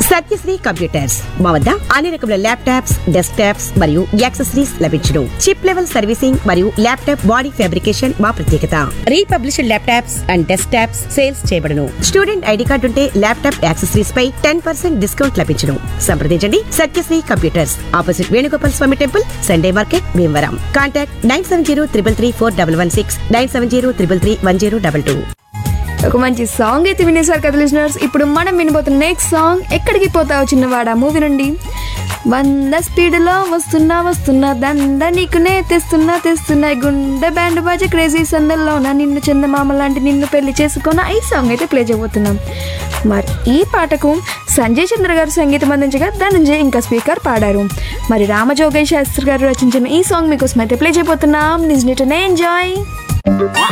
Satyasri computers మా వద్ద అన్ని రకముల ల్యాప్టాప్స్ డెస్క్ టాప్స్ మరియు యాక్సెసరీస్ లభించును చిప్ లెవెల్ సర్వీసింగ్ మరియు ల్యాప్టాప్ బాడీ ఫ్యాబ్రికేషన్ మా ప్రత్యేకత republished laptops and desktops sales చేయబడును స్టూడెంట్ ఐడి కార్డు ఉంటే ల్యాప్టాప్ యాక్సెసరీస్ పై టెన్ పర్సెంట్ డిస్కౌంట్ లభించును సంప్రదించండి Satyasri computers opposite Venugopal Swamy temple Sunday market Bhimavaram contact nine seven zero triple three four double one six nine seven zero triple three one zero double two ఒక మంచి song అయితే వినేశారు కదా listeners ఇప్పుడు మనం వినబోతున్న నెక్స్ట్ సాంగ్ ఎక్కడికి పోతావు చిన్నవాడ మూవీ నుండి వంద స్పీడ్లో వస్తున్నా వస్తున్నా దండ నీకునే తెస్తున్నా తెస్తున్నా గుండె బ్యాండ్ బాజ క్రేజీ సందల్లోన నిన్ను చందమామ లాంటి నిన్ను పెళ్లి చేసుకున్న ఈ సాంగ్ అయితే ప్లే చేయబోతున్నాం మరి ఈ పాటకు సంజయ్ చంద్ర గారు సంగీతం అందించగా ధనంజయ్ ఇంకా స్పీకర్ పాడారు మరి రామజోగయ్య శాస్త్రి గారు రచించిన ఈ సాంగ్ మీకోసం అయితే ప్లే చేయబోతున్నాం నిజ్ ఎంజాయ్